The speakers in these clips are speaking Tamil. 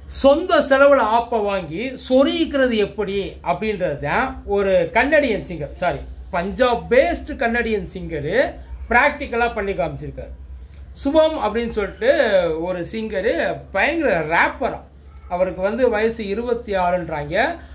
சொந்த செலவில் ஆப்பை வாங்கி சொருகிக்கிறது எப்படி அப்படின்றது தான் ஒரு Canadian singer sorry Punjab based Canadian singer ப்ராக்டிக்கலாக பண்ணி காமிச்சிருக்காரு சுபம் அப்படின்னு சொல்லிட்டு ஒரு சிங்கரு பயங்கர ரேப்பரா அவருக்கு வந்து வயசு இருபத்தி ஆறுன்றாங்க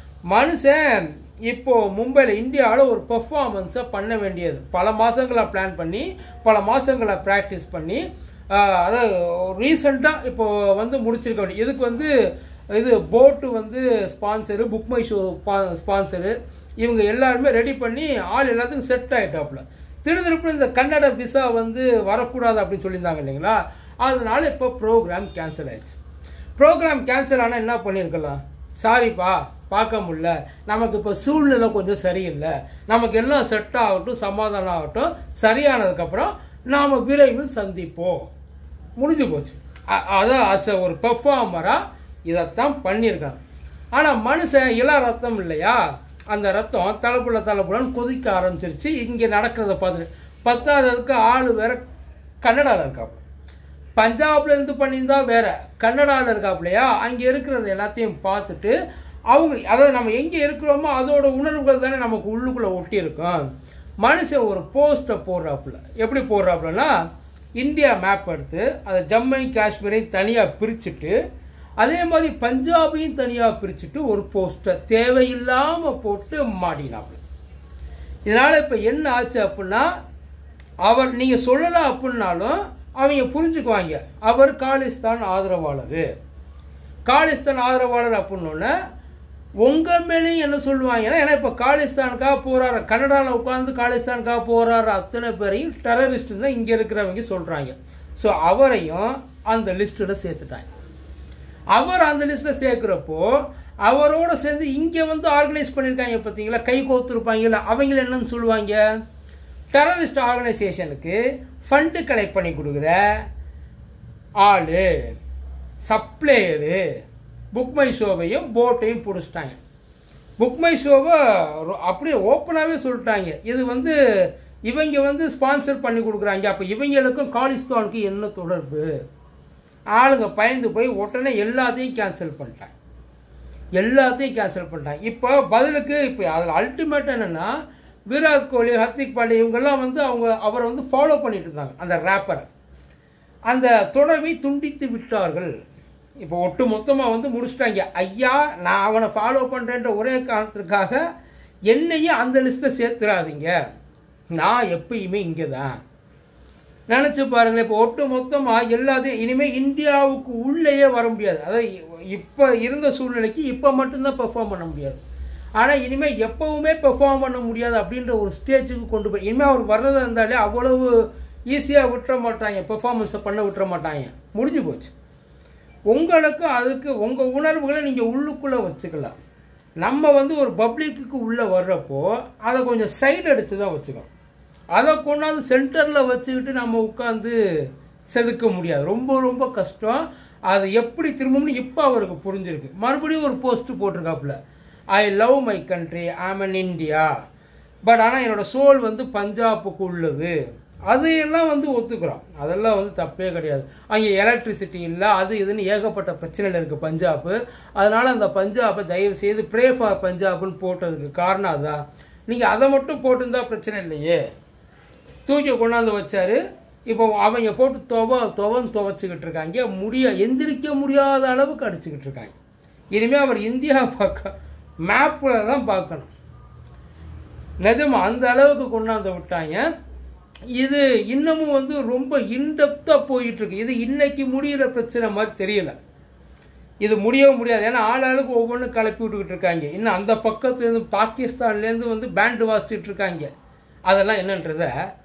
மனுஷன் இப்போ மும்பையில் இந்தியாவில் ஒரு பெர்ஃபார்மன்ஸை பண்ண வேண்டியது பல மாதங்களாக பிளான் பண்ணி பல மாதங்களை ப்ராக்டிஸ் பண்ணி ஆஹ், அதாவது ரீசெண்டாக இப்போ வந்து முடிச்சிருக்க வேண்டிய இதுக்கு வந்து இது போட்டு வந்து sponsor book my show sponsor இவங்க எல்லாருமே ரெடி பண்ணி ஆள் எல்லாத்துக்கும் செட் ஆகிட்டாப்புல திருதிருப்பு இந்த கன்னட விசா வந்து வரக்கூடாது அப்படின்னு சொல்லியிருந்தாங்க இல்லைங்களா அதனால இப்போ ப்ரோக்ராம் கேன்சல் ஆயிடுச்சு ப்ரோக்ராம் கேன்சல் ஆனால் என்ன பண்ணியிருக்கலாம் சாரிப்பா பார்க்க முடியல நமக்கு இப்போ சூழ்நிலை கொஞ்சம் சரியில்லை நமக்கு எல்லாம் செட் ஆகட்டும் சமாதானம் ஆகட்டும் சரியானதுக்கப்புறம் நாம் விரைவில் சந்திப்போம் முடிஞ்சு போச்சு அ- அதான் அஸ் ஒரு பெர்ஃபார்மராக இதைத்தான் பண்ணியிருக்காங்க ஆனால் மனுஷன் இள ரத்தம் இல்லையா அந்த ரத்தம் தலைப்புல தலைப்புலன்னு கொதிக்க ஆரம்பிச்சிருச்சு இங்கே நடக்கிறத பார்த்துட்டு பத்தாததுக்கு ஆள் வேற கன்னடாவில் இருக்காப்புல பஞ்சாப்ல இருந்து பண்ணியிருந்தா வேற கன்னடாவில் இருக்காப்புலையா அங்கே இருக்கிறது எல்லாத்தையும் பார்த்துட்டு அவங்க அதாவது நம்ம எங்கே இருக்கிறோமோ அதோட உணர்வுகள் தானே நமக்கு உள்ளுக்குள்ளே ஒட்டி இருக்கும் மனுஷன் ஒரு போஸ்ட்டை போடுறாப்புல எப்படி போடுறாப்புலன்னா இந்தியா மேப் எடுத்து அதை ஜம்மு காஷ்மீரையும் தனியாக பிரிச்சுட்டு அதே மாதிரி பஞ்சாபையும் தனியாக பிரிச்சுட்டு ஒரு போஸ்ட்டை தேவையில்லாமல் போட்டு மாட்டினாப்புல இதனால் இப்போ என்ன ஆச்சு அப்படின்னா அவர் நீங்கள் சொல்லலை அப்படின்னாலும் அவங்க புரிஞ்சுக்குவாங்க அவர் காலிஸ்தான் ஆதரவாளர் காலிஸ்தான் ஆதரவாளர் அப்படின்னோடனே உங்கள் மேலேயும் என்ன சொல்லுவாங்கன்னா ஏன்னா இப்போ காலிஸ்தானுக்காக போகிறாரு கனடாவில் உட்காந்து காலிஸ்தானுக்காக போகிறாரு அத்தனை பேரையும் டெரரிஸ்ட் தான் இங்கே இருக்கிறவங்க சொல்கிறாங்க ஸோ அவரையும் அந்த லிஸ்ட்டில் சேர்த்துட்டாங்க அவர் அந்த லிஸ்ட்டில் சேர்க்குறப்போ அவரோட சேர்ந்து இங்கே வந்து ஆர்கனைஸ் பண்ணியிருக்காங்க பார்த்தீங்களா கை கோத்துருப்பாங்கல்ல அவங்கள என்னன்னு சொல்லுவாங்க டெரரிஸ்ட் ஆர்கனைசேஷனுக்கு ஃபண்டு கலெக்ட் பண்ணி கொடுக்குற ஆள் சப்ளையரு புக் மை ஷோவையும் போட்டையும் பிடிச்சிட்டாங்க புக் மை ஷோவை ரொ- அப்படியே ஓப்பனாகவே சொல்லிட்டாங்க இது வந்து இவங்க வந்து ஸ்பான்சர் பண்ணி கொடுக்குறாங்க அப்போ இவங்களுக்கும் காலிஸ்தானுக்கு என்ன தொடர்பு ஆளுங்க பயந்து போய் உடனே எல்லாத்தையும் கேன்சல் பண்ணிட்டாங்க எல்லாத்தையும் கேன்சல் பண்ணிட்டாங்க இப்போ பதிலுக்கு இப்போ அதில் அல்டிமேட் என்னென்னா விராட் கோலி ஹர்திக் பாண்டியா இவங்கெல்லாம் வந்து அவங்க அவரை வந்து ஃபாலோ பண்ணிட்டு இருந்தாங்க அந்த ரேப்பரை அந்த தொடர்பை துண்டித்து விட்டார்கள் இப்போ ஒட்டு மொத்தமாக வந்து முடிச்சிட்டாங்க ஐயா நான் அவனை ஃபாலோ பண்ணுறேன்ற ஒரே காரணத்திற்காக என்னையும் அந்த லிஸ்ட்டில் சேர்த்துறாதீங்க நான் எப்பயுமே இங்கே தான் நினச்சி பாருங்களேன் இப்போ ஒட்டு மொத்தமாக எல்லாத்தையும் இனிமேல் இந்தியாவுக்கு உள்ளேயே வர முடியாது அதாவது இப்போ இருந்த சூழ்நிலைக்கு இப்போ மட்டும்தான் பெர்ஃபார்ம் பண்ண முடியாது ஆனால் இனிமேல் எப்போவுமே பெர்ஃபார்ம் பண்ண முடியாது அப்படின்ற ஒரு ஸ்டேஜுக்கு கொண்டு போய் இனிமேல் அவர் வர்றதா இருந்தாலே அவ்வளவு ஈஸியாக விட்டுற மாட்டாங்க பெர்ஃபார்மன்ஸை பண்ண விட்டுற மாட்டாங்க முடிஞ்சு போச்சு உங்களுக்கு அதுக்கு உங்கள் உணர்வுகளை நீங்கள் உள்ளுக்குள்ளே வச்சுக்கலாம் நம்ம வந்து ஒரு பப்ளிக்கு உள்ளே வர்றப்போ அதை கொஞ்சம் சைடு அடித்து தான் வச்சுக்கணும் அதை கொண்டாந்து சென்டரில் வச்சுக்கிட்டு நம்ம உட்காந்து செதுக்க முடியாது ரொம்ப ரொம்ப கஷ்டம் அது எப்படி திரும்பணும்னு இப்போ அவருக்கு புரிஞ்சிருக்கு மறுபடியும் ஒரு போஸ்ட் போட்டிருக்காப்புல I love my country I'm an India but ஆனால் என்னோட சோல் வந்து பஞ்சாபுக்கு உள்ளது அதையெல்லாம் வந்து ஒத்துக்கிறோம் அதெல்லாம் வந்து தப்பே கிடையாது அங்கே எலக்ட்ரிசிட்டி இல்லை அது இதுன்னு ஏகப்பட்ட பிரச்சனைகள் இருக்குது பஞ்சாப் அதனால் அந்த பஞ்சாபை தயவு செய்து ப்ரே ஃபார் பஞ்சாப்னு போட்டதுக்கு காரணம் அதான் நீங்கள் அதை மட்டும் போட்டிருந்தா பிரச்சனை இல்லையே தூக்கி கொண்டாந்து வச்சாரு இப்போ அவங்க போட்டு துவ துவன்னு துவைச்சிக்கிட்டு இருக்காங்க முடிய எந்திரிக்க முடியாத அளவுக்கு அடிச்சுக்கிட்டு இருக்காங்க இனிமேல் அவர் இந்தியா பார்க்க மேப்பில் தான் பார்க்கணும் நிஜமா அந்த அளவுக்கு கொண்டாந்து விட்டாங்க இது இன்னமும் வந்து ரொம்ப இன்டெப்த்தாக போயிட்டு இருக்கு இது இன்னைக்கு முடியிற பிரச்சனை மாதிரி தெரியல இது முடியவும் முடியாது ஏன்னா ஆள் ஆளுக்கு ஒவ்வொன்றும் கிளப்பி விட்டுக்கிட்டு இருக்காங்க இன்னும் அந்த பக்கத்துலேருந்து பாகிஸ்தான்லேருந்து வந்து பேண்டு வாசிச்சுட்டு இருக்காங்க அதெல்லாம் என்னன்றத